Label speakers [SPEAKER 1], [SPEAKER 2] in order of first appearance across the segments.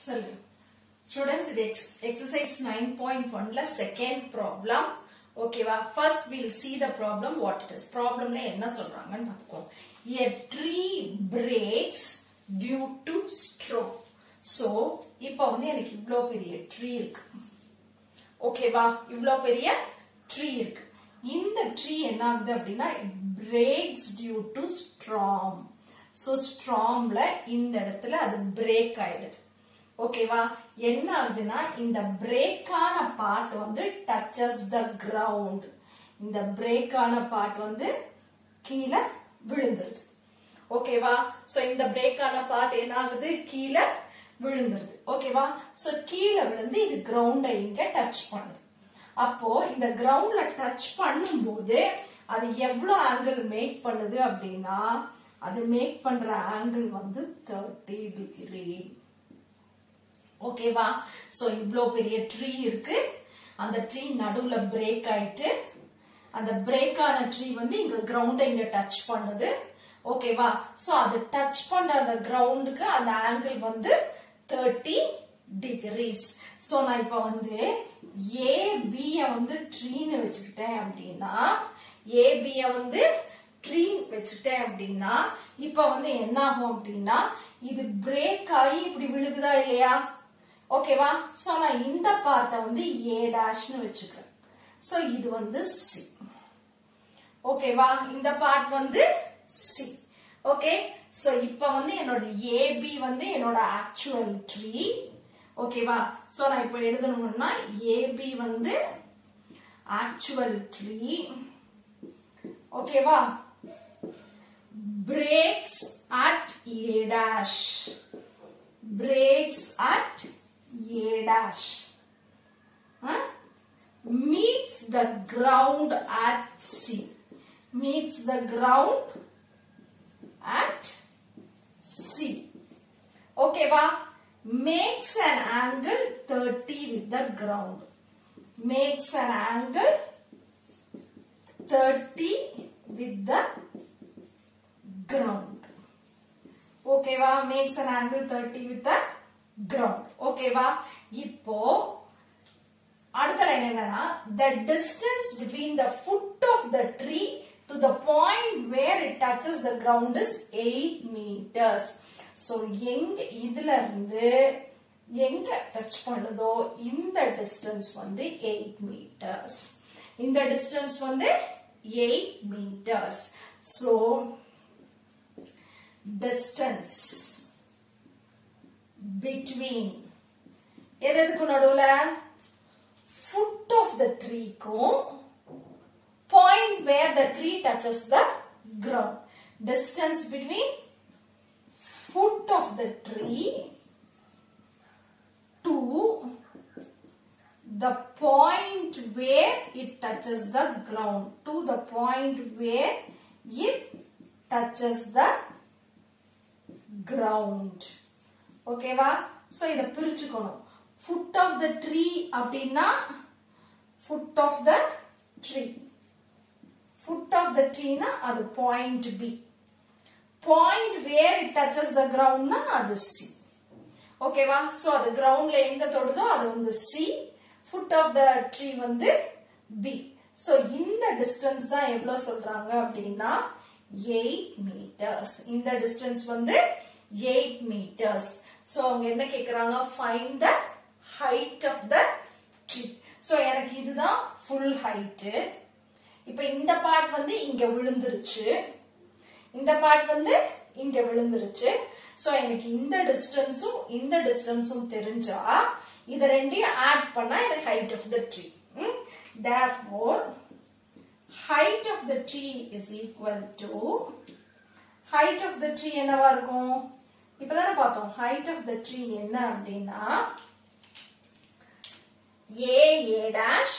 [SPEAKER 1] சொல்லு ஸ்டூடெண்ட்ஸ் இது exercise nine point ஒன்ல செகண்ட் ப்ராப்ளம் ஓகேவா first will see the problem what it is ப்ராப்ளம்ல என்ன சொல்றாங்கன்னு பார்த்துக்கோ a tree breaks due to strong so இப்போ வந்து எனக்கு இவ்ளோ பெரிய ட்ரீ இருக்கு ஓகேவா இவ்ளோ பெரிய ட்ரீ இருக்கு இந்த ட்ரீ என்ன ஆகுது அப்படின்னா breaks due to strong so ஸ்ட்ராங்ல இந்த இடத்துல அது பிரேக் ஆயிடுது ஓகேவா என்ன ஆகுதுன்னா இந்த பிரேக்கான பார்ட் வந்து டச்சஸ் த கிரவுண்ட் இந்த பிரேக்கான பார்ட் வந்து கீழே விழுந்துருது ஓகேவா சோ இந்த பிரேக்கான பார்ட் என்ன ஆகுது கீழே விழுந்துருது ஓகேவா சோ கீழே விழுந்து இது கிரவுண்ட இங்க டச் பண்ணுது அப்போ இந்த கிரவுண்ட்ல டச் பண்ணும்போது அது எவ்வளவு ஆங்கிள் மேக் பண்ணுது அப்படின்னா அது மேக் பண்ற ஆங்கிள் வந்து தேர்ட்டி டிகிரி ஓகேவா சோ இவ்ளோ பெரிய ட்ரீ இருக்கு அந்த ட்ரீ நடுவுல பிரேக் ஆயிட்டு அந்த பிரேக் ஆன ட்ரீ வந்து இங்க கிரவுண்ட இங்க டச் பண்ணுது ஓகேவா சோ அது டச் பண்ற அந்த கிரவுண்டுக்கு அந்த ஆங்கிள் வந்து தேர்ட்டி டிகிரிஸ் சோ நான் இப்ப வந்து ஏ பிய வந்து ட்ரீன்னு வச்சுக்கிட்டேன் அப்படின்னா ஏ பிய வந்து ட்ரீ வச்சுட்டேன் அப்படின்னா இப்ப வந்து என்ன ஆகும் அப்படின்னா இது பிரேக் ஆகி இப்படி விழுகுதா இல்லையா ஓகேவா சோ நான் இந்த பார்ட்டை வந்து ஏ டேஷ்னு வச்சுக்கிறேன் சோ இது வந்து சி ஓகேவா இந்த பார்ட் வந்து சி ஓகே சோ இப்ப வந்து என்னோட ஏபி வந்து என்னோட ஆக்சுவல் ட்ரீ ஓகேவா சோ நான் இப்ப எழுதணும்னா ஏபி வந்து ஆக்சுவல் ட்ரீ ஓகேவா breaks at A dash breaks at A dash huh? meets the ground at C meets the ground at C okay va makes an angle 30 with the ground makes an angle 30 with the ground ஓகேவா makes an angle 30 with the ground ஓகேவா இப்போ அடுத்த line என்னன்னா the distance between the foot of the tree to the point where it touches the ground is 8 meters so எங்க இதுல இருந்து எங்க touch பண்ணுதோ இந்த டிஸ்டன்ஸ் வந்து 8 meters இந்த டிஸ்டன்ஸ் வந்து 8 meters so distance between எது எதுக்கு நடுவுல foot of the tree க்கும் point where the tree touches the ground distance between foot of the tree to the point where it touches the ground to the point where it touches the ground ஓகேவா so இத பிரிச்சுக்கணும் foot of the tree அப்படின்னா foot of the tree foot of the tree னா அது point B point where it touches the ground னா அது C ஓகேவா so அது கிரவுண்ட்ல எங்க தொடுதோ அது வந்து C foot of the tree வந்து B சோ இந்த டிஸ்டன்ஸ் தான் எவ்வளவு சொல்றாங்க அப்படின்னா 8 meters இந்த டிஸ்டன்ஸ் வந்து 8 meters சோ அவங்க என்ன கேக்குறாங்க find the height of the tree so எனக்கு இதுதான் ஃபுல் ஹைட் இப்ப இந்த பார்ட் வந்து இங்க விழுந்துருச்சு இந்த பார்ட் வந்து இங்க விழுந்துருச்சு சோ எனக்கு இந்த டிஸ்டன்ஸும் இந்த டிஸ்டன்ஸும் தெரிஞ்சா இத ரெண்டையும் ஆட் பண்ணா எனக்கு height of the tree therefore height of the tree is equal to height of the tree என்னவா இருக்கும் இப்பதானே பார்த்தோம் height of the tree என்ன அப்படின்னா a a dash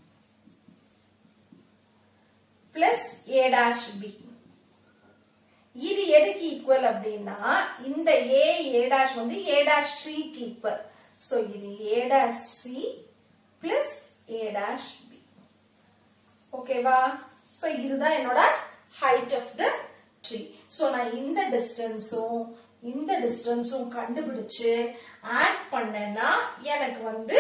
[SPEAKER 1] plus a dash b இது எதுக்கு ஈக்குவல் அப்படின்னா இந்த a a dash வந்து a dash ட்ரீக்கு ஈக்குவல் சோ இது a dash c plus a dash b ஓகேவா சோ இதுதான் என்னோட height of the tree so நான் இந்த டிஸ்டன்ஸும் இந்த டிஸ்டன்ஸும் கண்டுபிடிச்சு ஆட் பண்ணேன்னா எனக்கு வந்து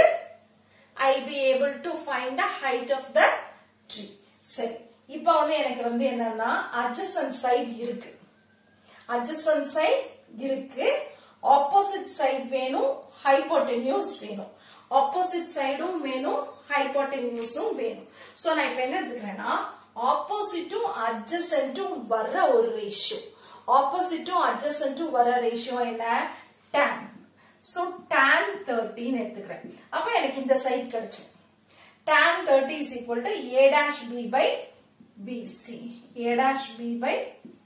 [SPEAKER 1] I be able to find the height of the tree சரி இப்போ வந்து எனக்கு வந்து என்னன்னா அட்ஜசன்ட் சைடு இருக்கு அட்ஜசன்ட் சைடு இருக்கு ஆப்போசிட் சைடு வேணும் ஹைப்போட்டெனியூஸ் வேணும் ஆப்போசிட் சைடும் வேணும் ஹைப்போட்டெனியூஸும் வேணும் சோ நான் இப்ப என்ன எடுத்துக்கிறேன்னா ஆப்போசிட்டும் அட்ஜசன்ட்டும் வர்ற ஒரு ரேஷியோ ஆப்போசிட்டும் அட்ஜசன்ட்டும் வர ரேஷியோ என்ன tan சோ tan 30 ன்னு எடுத்துக்கிறேன் அப்ப எனக்கு இந்த சைடு கிடைச்சு tan 30 is equal to a dash b by bc a dash b by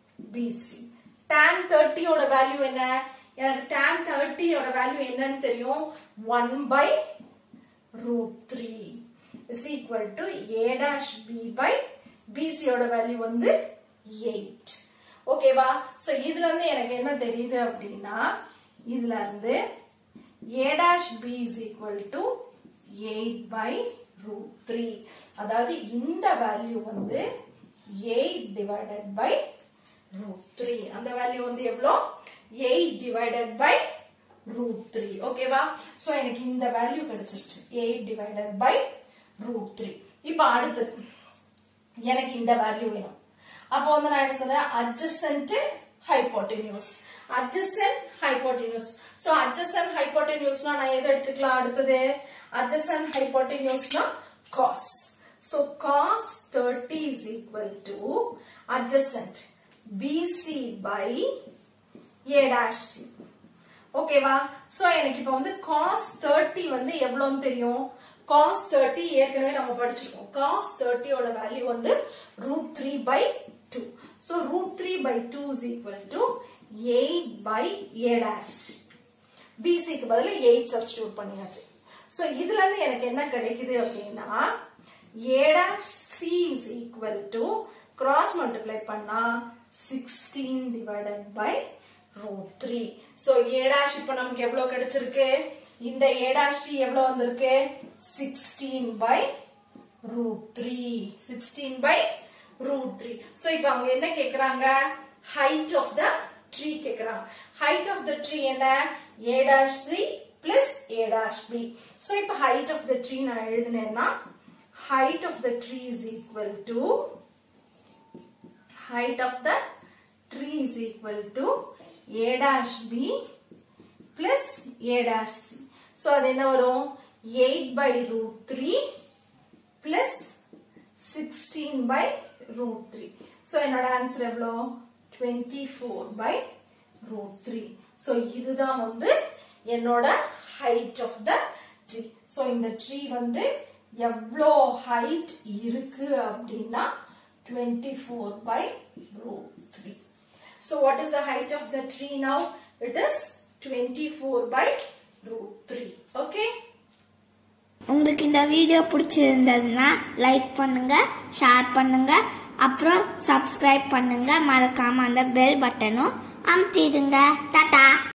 [SPEAKER 1] bc tan 30 ஓட வேல்யூ என்ன எனக்கு tan 30 ஓட வேல்யூ என்னன்னு தெரியும் 1 by root 3 is equal to a dash b by bc ஓட வேல்யூ வந்து 8 ஓகேவா சோ இதுல இருந்து எனக்கு என்ன தெரியுது அப்படின்னா இதுல இருந்து a dash b is equal to 8 by root 3 அதாவது இந்த வேல்யூ வந்து 8 divided by root 3 அந்த வேல்யூ வந்து எவ்வளோ 8 divided by root 3 ஓகேவா சோ எனக்கு இந்த வேல்யூ கிடைச்சிருச்சு 8 divided by root 3 இப்போ அடுத்தது எனக்கு இந்த வேல்யூ வேணும் அப்போ வந்து நான் என்ன சொன்னேன் adjacent hypotenuse adjacent hypotenuse so adjacent hypotenuseனா நான் எதை எடுத்துக்கலாம் அடுத்தது adjacent hypotenuseனா cos so cos 30 is equal to adjacent BC by A dash C ஓகேவா சோ எனக்கு இப்ப வந்து cos 30 வந்து எவ்வளவுன்னு தெரியும் cos 30 ஏற்கனவே நம்ம படிச்சிருக்கோம் cos 30 ஓட வேல்யூ வந்து root 3 by 2 so root 3 by 2 is equal to 8 by a dash BC க்கு பதிலா 8 substitute பண்ணியாச்சு சோ இதுல இருந்து எனக்கு என்ன கிடைக்குது அப்படின்னா a dash c is equal to cross multiply பண்ணா 16 divided by root 3 so a dash இப்ப நமக்கு எவ்வளவு கிடைச்சிருக்கு இந்த a dash எவ்வளவு வந்திருக்கு 16 by root 3 16 by root 3 so இப்ப அவங்க என்ன கேக்குறாங்க height of the tree கேக்குறாங்க height of the tree என்ன a dash c plus a dash b so இப்ப height of the tree நான் எழுதினேன்னா height of the tree is equal to height of the tree is equal to a dash b plus a dash c so அது என்ன வரும் 8 by root 3 plus 16 by root 3 so என்னோட answer எவ்வளோ 24 by root 3 so இதுதான் வந்து என்னோட height of the tree so இந்த tree வந்து எவ்வளோ height இருக்கு அப்படின்னா 24 by root 3 so what is the height of the tree now it is 24 by root 3 okay
[SPEAKER 2] உங்களுக்கு இந்த வீடியோ பிடிச்சிருந்ததுன்னா லைக் பண்ணுங்க ஷேர் பண்ணுங்க அப்புறம் சப்ஸ்கிரைப் பண்ணுங்க மறக்காம அந்த பெல் பட்டனும் அமுத்திடுங்க டாடா